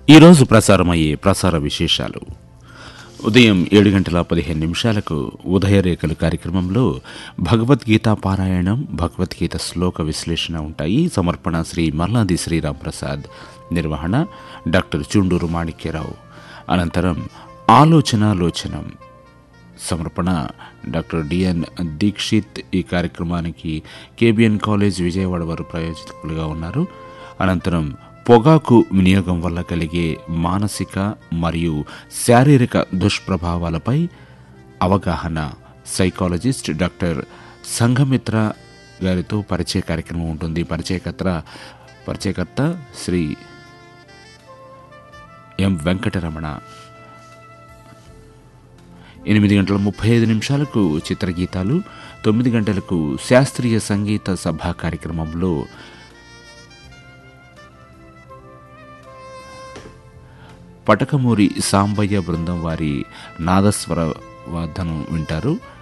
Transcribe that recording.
ఈరోజు ప్రసారమయ్యే ప్రసార విశేషాలు ఉదయం ఏడు గంటల పదిహేను నిమిషాలకు ఉదయరేఖలు కార్యక్రమంలో భగవద్గీత పారాయణం భగవద్గీత శ్లోక విశ్లేషణ ఉంటాయి సమర్పణ శ్రీ మల్లాది శ్రీరామ్ ప్రసాద్ నిర్వహణ డాక్టర్ చుండూరు మాణిక్యరావు అనంతరం ఆలోచన లోచనం సమర్పణ డాక్టర్ డిఎన్ దీక్షిత్ ఈ కార్యక్రమానికి కేబిఎన్ కాలేజ్ విజయవాడ వారు ప్రయోజకులుగా ఉన్నారు అనంతరం పొగాకు వినియోగం వల్ల కలిగే మానసిక మరియు శారీరక దుష్ప్రభావాలపై అవగాహన సైకాలజిస్ట్ డాక్టర్ సంఘమిత్ర గారితో పరిచయ కార్యక్రమం ఉంటుంది పరిచయకర్త పరిచయకర్త శ్రీ ఎం వెంకటరమణ ఎనిమిది గంటల ముప్పై ఐదు నిమిషాలకు చిత్రగీతాలు తొమ్మిది గంటలకు శాస్త్రీయ సంగీత సభా కార్యక్రమంలో పటకమూరి సాంబయ్య బృందం వారి నాదస్వర వాదనం వింటారు